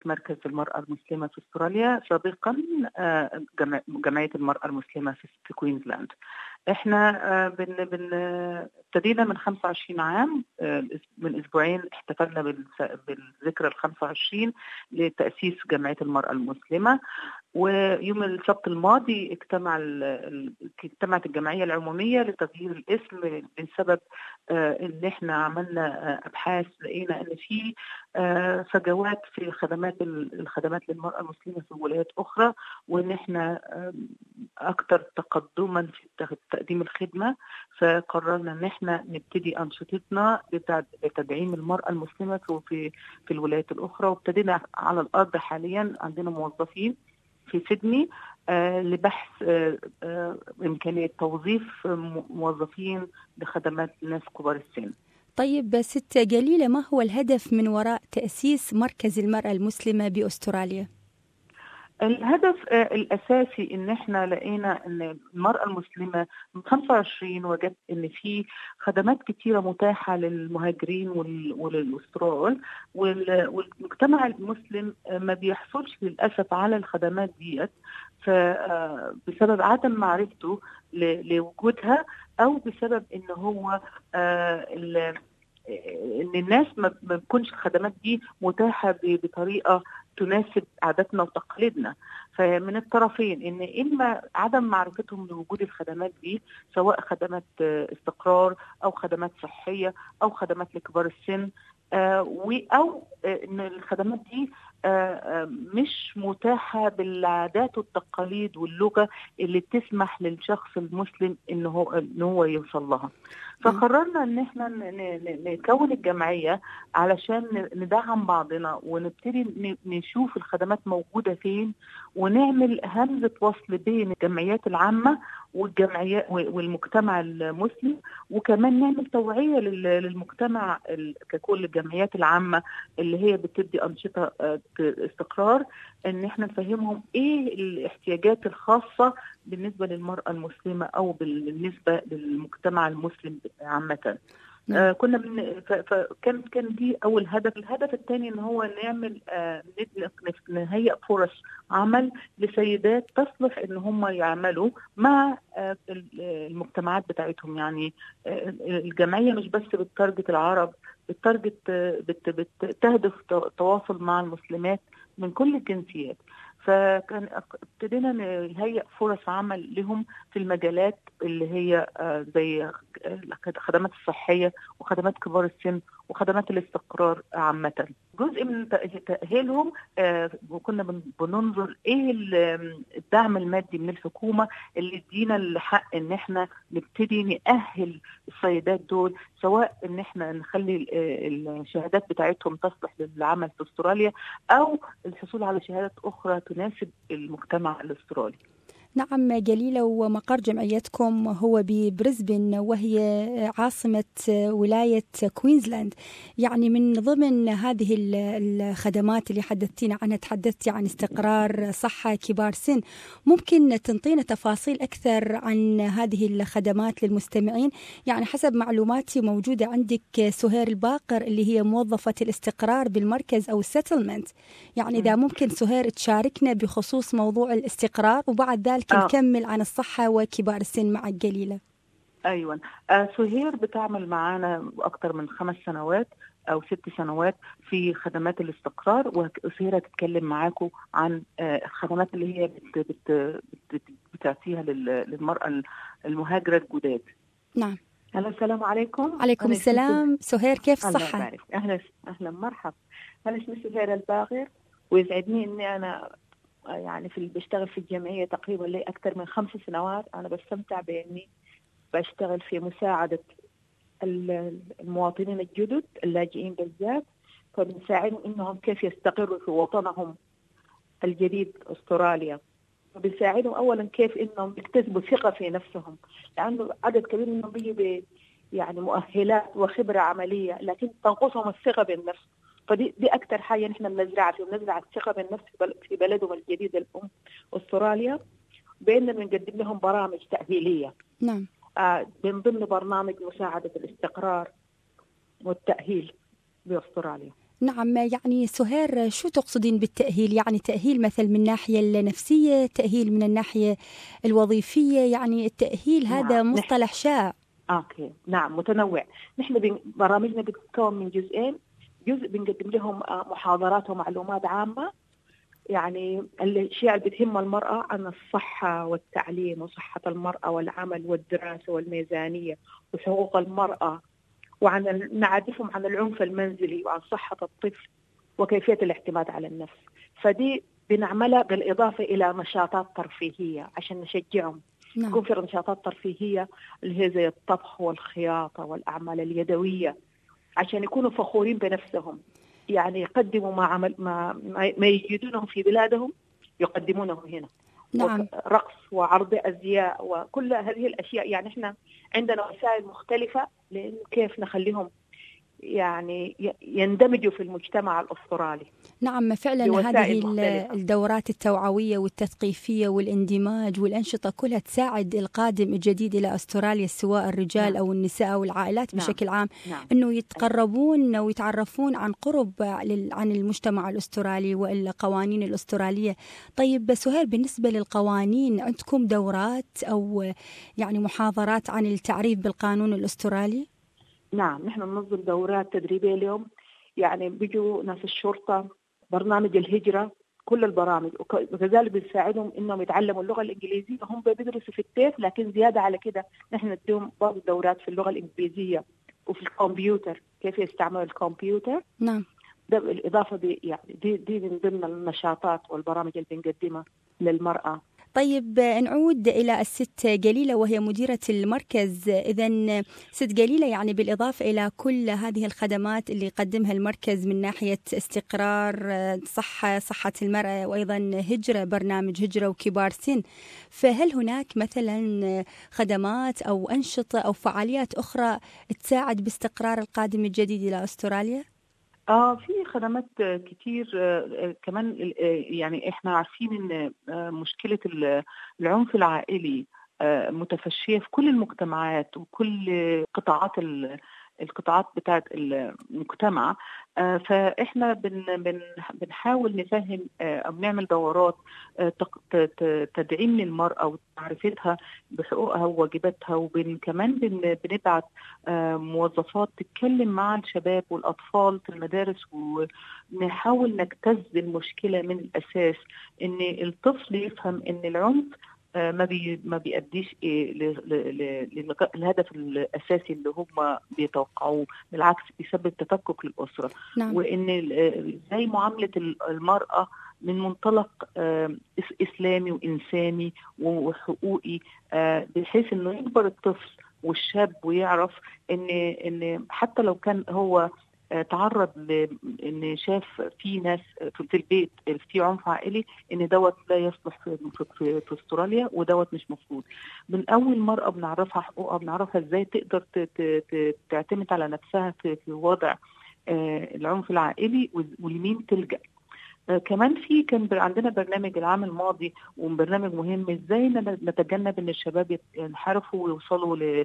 مركز المرأة المسلمة في استراليا سابقا جمعية المرأة المسلمة في كوينزلاند احنا بن بن ابتدينا من 25 عام من اسبوعين احتفلنا بالذكرى ال 25 لتاسيس جمعيه المراه المسلمه ويوم السبت الماضي اجتمع اجتمعت الجمعيه العموميه لتغيير الاسم بسبب ان احنا عملنا ابحاث لقينا ان في فجوات في خدمات الخدمات للمراه المسلمه في ولايات اخرى وان احنا اكثر تقدما في تقديم الخدمه فقررنا ان احنا نبتدي انشطتنا لتدعيم المراه المسلمه في في الولايات الاخرى وابتدينا على الارض حاليا عندنا موظفين في سيدني آه لبحث آه آه إمكانية توظيف موظفين لخدمات الناس كبار السن طيب ست جليلة ما هو الهدف من وراء تأسيس مركز المرأة المسلمة بأستراليا؟ الهدف الاساسي ان احنا لقينا ان المراه المسلمه من 25 وجدت ان في خدمات كثيره متاحه للمهاجرين والاسترال والمجتمع المسلم ما بيحصلش للاسف على الخدمات ديت بسبب عدم معرفته لوجودها او بسبب ان هو ان الناس ما بتكونش الخدمات دي متاحه بطريقه تناسب عاداتنا وتقاليدنا فمن الطرفين ان اما عدم معرفتهم لوجود الخدمات دي سواء خدمات استقرار او خدمات صحيه او خدمات لكبار السن آه او ان الخدمات دي آه مش متاحه بالعادات والتقاليد واللغه اللي تسمح للشخص المسلم ان هو ان هو يوصل لها فقررنا ان احنا نكون الجمعيه علشان ندعم بعضنا ونبتدي نشوف الخدمات موجوده فين ونعمل همزه وصل بين الجمعيات العامه والجمعيات والمجتمع المسلم وكمان نعمل توعيه للمجتمع ككل الجمعيات العامه اللي هي بتدي انشطه استقرار ان احنا نفهمهم ايه الاحتياجات الخاصه بالنسبه للمراه المسلمه او بالنسبه للمجتمع المسلم عامه آه كنا من فكان كان دي اول هدف الهدف الثاني ان هو نعمل آه نهيئ فرص عمل لسيدات تصلح ان هم يعملوا مع آه المجتمعات بتاعتهم يعني آه الجمعيه مش بس بتارجت العرب بتارجت بت بتهدف تواصل مع المسلمات من كل الجنسيات فكان ابتدينا نهيئ فرص عمل لهم في المجالات اللي هي زي الخدمات الصحيه وخدمات كبار السن وخدمات الاستقرار عامه. جزء من تاهيلهم وكنا بننظر ايه الدعم المادي من الحكومه اللي يدينا الحق ان احنا نبتدي ناهل السيدات دول سواء ان احنا نخلي الشهادات بتاعتهم تصلح للعمل في استراليا او الحصول على شهادات اخرى تناسب المجتمع الاسترالي. نعم جليلة ومقر جمعيتكم هو ببريسبن وهي عاصمة ولاية كوينزلاند يعني من ضمن هذه الخدمات اللي حدثتينا عنها تحدثتي عن استقرار صحة كبار سن ممكن تنطينا تفاصيل أكثر عن هذه الخدمات للمستمعين يعني حسب معلوماتي موجودة عندك سهير الباقر اللي هي موظفة الاستقرار بالمركز أو السيتلمنت يعني إذا ممكن سهير تشاركنا بخصوص موضوع الاستقرار وبعد ذلك آه. نكمل عن الصحة وكبار السن مع الجليلة أيوة آه سهير بتعمل معنا أكثر من خمس سنوات أو ست سنوات في خدمات الاستقرار وسهير هتتكلم معاكم عن آه الخدمات اللي هي بت بت بت بتعطيها للمرأة المهاجرة الجداد نعم أهلا السلام عليكم عليكم السلام سهير كيف الصحة؟ أهلا أهلا مرحبا أنا اسمي سهير الباغر ويسعدني إني أنا يعني في بشتغل في الجمعية تقريبا لي أكثر من خمس سنوات أنا بستمتع بإني بشتغل في مساعدة المواطنين الجدد اللاجئين بالذات فبنساعدهم إنهم كيف يستقروا في وطنهم الجديد أستراليا وبنساعدهم أولا كيف إنهم يكتسبوا ثقة في نفسهم لأنه عدد كبير منهم بيجي يعني مؤهلات وخبرة عملية لكن تنقصهم الثقة بالنفس فدي دي اكثر حاجه نحن بنزرعها فيهم نزرع الثقه بالنفس في بلدهم الجديد الام استراليا باننا بنقدم لهم برامج تاهيليه نعم آه من ضمن برنامج مساعده الاستقرار والتاهيل باستراليا نعم يعني سهير شو تقصدين بالتأهيل يعني تأهيل مثل من الناحية النفسية تأهيل من الناحية الوظيفية يعني التأهيل نعم. هذا مصطلح شائع اوكي نعم متنوع نحن برامجنا بتتكون من جزئين جزء بنقدم لهم آه، محاضرات ومعلومات عامة يعني الاشياء اللي بتهم المراه عن الصحه والتعليم وصحه المراه والعمل والدراسه والميزانيه وحقوق المراه وعن نعرفهم عن العنف المنزلي وعن صحه الطفل وكيفيه الاعتماد على النفس فدي بنعملها بالاضافه الى نشاطات ترفيهيه عشان نشجعهم نعم. يكون في نشاطات ترفيهيه اللي هي زي الطبخ والخياطه والاعمال اليدويه عشان يكونوا فخورين بنفسهم يعني يقدموا ما عمل ما ما يجدونه في بلادهم يقدمونه هنا نعم رقص وعرض ازياء وكل هذه الاشياء يعني احنا عندنا وسائل مختلفه كيف نخليهم يعني يندمجوا في المجتمع الاسترالي نعم فعلا هذه مختلفة. الدورات التوعويه والتثقيفيه والاندماج والانشطه كلها تساعد القادم الجديد الى استراليا سواء الرجال نعم. او النساء او العائلات نعم. بشكل عام نعم. انه يتقربون ويتعرفون عن قرب عن المجتمع الاسترالي والقوانين الاستراليه طيب سهير بالنسبه للقوانين عندكم دورات او يعني محاضرات عن التعريف بالقانون الاسترالي نعم نحن ننظم دورات تدريبيه اليوم يعني بيجوا ناس الشرطه برنامج الهجره كل البرامج وكذلك بنساعدهم انهم يتعلموا اللغه الانجليزيه هم بيدرسوا في التيف لكن زياده على كده نحن نديهم بعض الدورات في اللغه الانجليزيه وفي الكمبيوتر كيف يستعملوا الكمبيوتر نعم ده بالاضافه دي يعني دي دي من ضمن النشاطات والبرامج اللي بنقدمها للمراه طيب نعود إلى الست جليلة وهي مديرة المركز إذا ست جليلة يعني بالإضافة إلى كل هذه الخدمات اللي يقدمها المركز من ناحية استقرار صحة صحة المرأة وأيضا هجرة برنامج هجرة وكبار سن فهل هناك مثلا خدمات أو أنشطة أو فعاليات أخرى تساعد باستقرار القادم الجديد إلى أستراليا؟ اه في خدمات كتير آه كمان آه يعني احنا عارفين ان آه مشكله العنف العائلي آه، متفشيه في كل المجتمعات وكل قطاعات القطاعات بتاعت المجتمع آه، فاحنا بن بن بنحاول نفهم آه، او نعمل دورات آه، تدعيم للمراه ومعرفتها بحقوقها وواجباتها وكمان بن بنبعت موظفات تتكلم مع الشباب والاطفال في المدارس ونحاول نجتز المشكله من الاساس ان الطفل يفهم ان العنف ما بي ما بيأديش إيه للهدف الاساسي اللي هم بيتوقعوه بالعكس بيسبب تفكك للاسره نعم. وان زي معامله المراه من منطلق اسلامي وانساني وحقوقي بحيث انه يكبر الطفل والشاب ويعرف ان ان حتى لو كان هو تعرض لان شاف في ناس في البيت في عنف عائلي ان دوت لا يصلح في, في, في استراليا ودوت مش مفروض من اول مرأة بنعرفها حقوقها بنعرفها ازاي تقدر تعتمد على نفسها في, في وضع العنف العائلي ولمين تلجأ آه كمان في كان عندنا برنامج العام الماضي وبرنامج مهم ازاي نتجنب ان الشباب ينحرفوا ويوصلوا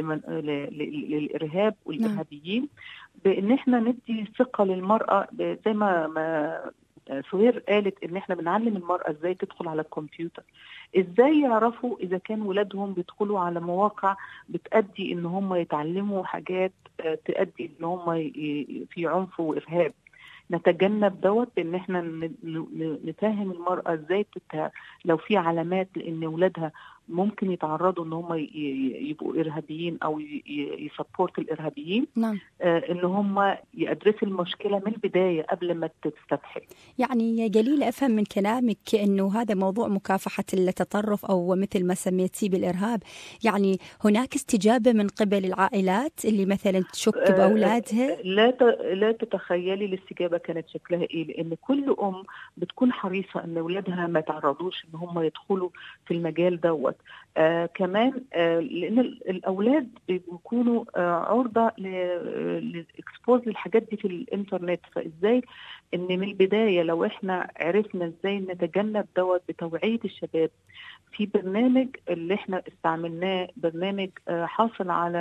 للارهاب والارهابيين بان احنا ندي ثقه للمراه زي ما ما سهير قالت ان احنا بنعلم المراه ازاي تدخل على الكمبيوتر ازاي يعرفوا اذا كان ولادهم بيدخلوا على مواقع بتأدي ان هم يتعلموا حاجات تؤدي ان هم في عنف وارهاب نتجنب دوت بان احنا نفهم المراه ازاي لو في علامات لان اولادها ممكن يتعرضوا ان هم يبقوا ارهابيين او يسبورت الارهابيين نعم آه ان هم يدرسوا المشكله من البدايه قبل ما تستفحل يعني يا جليل افهم من كلامك انه هذا موضوع مكافحه التطرف او مثل ما سميتيه بالارهاب يعني هناك استجابه من قبل العائلات اللي مثلا تشك باولادها آه لا لا تتخيلي الاستجابه كانت شكلها ايه لان كل ام بتكون حريصه ان اولادها ما يتعرضوش ان هم يدخلوا في المجال دوت آه كمان آه لان الاولاد بيكونوا آه عرضه للاكسبوز للحاجات دي في الانترنت فازاي ان من البدايه لو احنا عرفنا ازاي نتجنب دوت بتوعيه الشباب في برنامج اللي احنا استعملناه برنامج آه حاصل على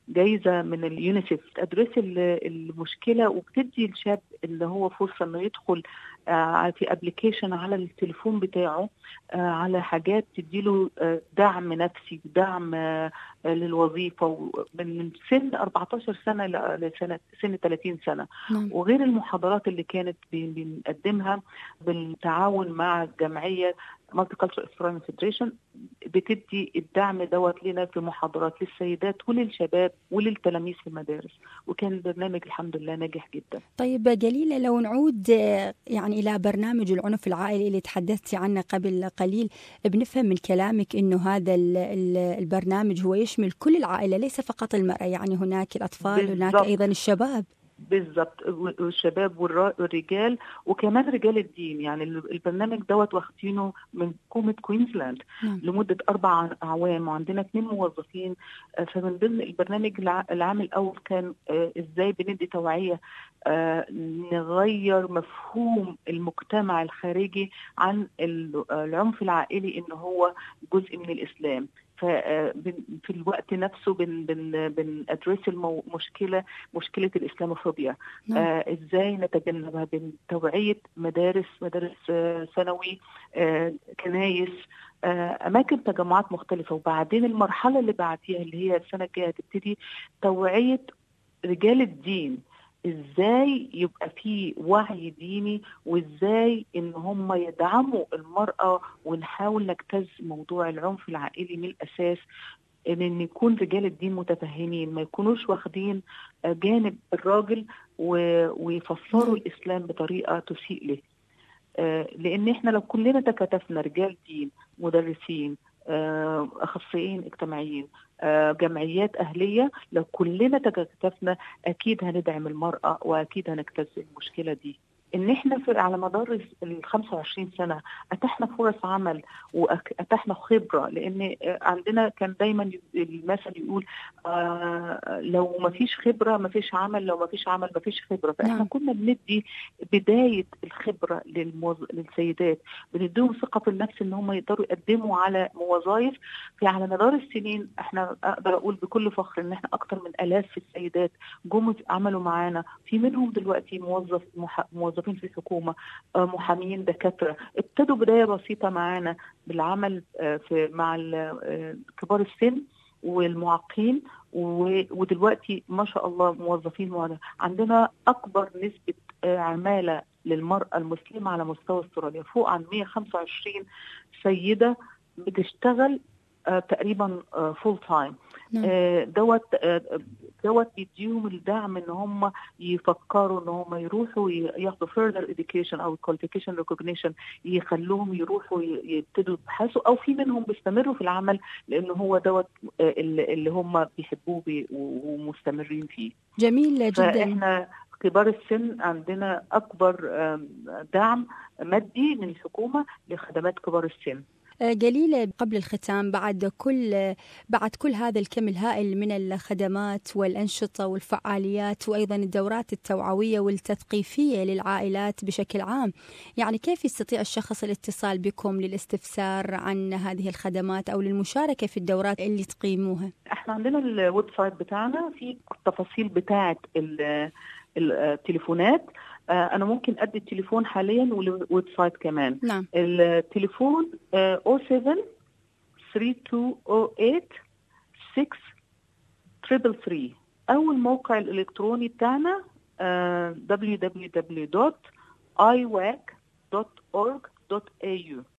جايزه من اليونيسيف تدرس المشكله وبتدي الشاب اللي هو فرصه انه يدخل في ابلكيشن على التليفون بتاعه على حاجات تديله دعم نفسي دعم للوظيفه من سن 14 سنه لسنه سن 30 سنه نعم. وغير المحاضرات اللي كانت بنقدمها بالتعاون مع جمعيه مالتي كالتشر استراليان فيدريشن بتدي الدعم دوت لنا في محاضرات للسيدات وللشباب وللتلاميذ في المدارس وكان البرنامج الحمد لله ناجح جدا طيب جليله لو نعود يعني الى برنامج العنف العائلي اللي تحدثتي عنه قبل قليل بنفهم من كلامك انه هذا البرنامج هو يشمل كل العائله ليس فقط المراه يعني هناك الاطفال هناك ايضا الشباب بالظبط والشباب والرجال وكمان رجال الدين يعني البرنامج دوت واخدينه من حكومه كوينزلاند نعم. لمده اربع اعوام وعندنا اثنين موظفين فمن ضمن البرنامج العام الاول كان ازاي بندي توعيه نغير مفهوم المجتمع الخارجي عن العنف العائلي ان هو جزء من الاسلام في الوقت نفسه بن بن بنادرس المشكله مشكله الاسلاموفوبيا نعم. آه ازاي نتجنبها بتوعيه مدارس مدارس آه ثانوي آه كنايس آه اماكن تجمعات مختلفه وبعدين المرحله اللي بعديها اللي هي السنه الجايه هتبتدي توعيه رجال الدين ازاي يبقى في وعي ديني وازاي ان هم يدعموا المراه ونحاول نجتاز موضوع العنف العائلي من الاساس ان ان يكون رجال الدين متفهمين ما يكونوش واخدين جانب الراجل ويفسروا الاسلام بطريقه تسيء له لان احنا لو كلنا تكاتفنا رجال دين مدرسين اخصائيين اجتماعيين جمعيات اهليه لو كلنا تكاتفنا اكيد هندعم المراه واكيد هنجتاز المشكله دي ان احنا في على مدار ال 25 سنه اتحنا فرص عمل واتحنا خبره لان عندنا كان دايما المثل يقول آه لو ما فيش خبره ما فيش عمل لو ما فيش عمل ما فيش خبره فاحنا نعم. كنا بندي بدايه الخبره للموز... للسيدات بنديهم ثقه في النفس ان هم يقدروا يقدموا على وظائف في على مدار السنين احنا اقدر اقول بكل فخر ان احنا اكثر من الاف السيدات جم عملوا معانا في منهم دلوقتي موظف مح... موظف موظفين في الحكومة محامين دكاترة ابتدوا بداية بسيطة معانا بالعمل في مع كبار السن والمعاقين ودلوقتي ما شاء الله موظفين معنا. عندنا أكبر نسبة عمالة للمرأة المسلمة على مستوى استراليا فوق عن 125 سيدة بتشتغل تقريبا فول تايم دوت دوت بيديهم الدعم ان هم يفكروا ان هم يروحوا ياخدوا further education او qualification recognition يخلوهم يروحوا يبتدوا يبحثوا او في منهم بيستمروا في العمل لان هو دوت اللي هم بيحبوه ومستمرين فيه. جميل جدا. احنا كبار السن عندنا اكبر دعم مادي من الحكومه لخدمات كبار السن. جليلة قبل الختام بعد كل بعد كل هذا الكم الهائل من الخدمات والأنشطة والفعاليات وأيضا الدورات التوعوية والتثقيفية للعائلات بشكل عام يعني كيف يستطيع الشخص الاتصال بكم للاستفسار عن هذه الخدمات أو للمشاركة في الدورات اللي تقيموها احنا عندنا الويب سايت بتاعنا في التفاصيل بتاعة التليفونات انا ممكن ادي التليفون حاليا والويب سايت كمان نعم التليفون 07 3208 6 333 او الموقع الالكتروني بتاعنا www.iwac.org.au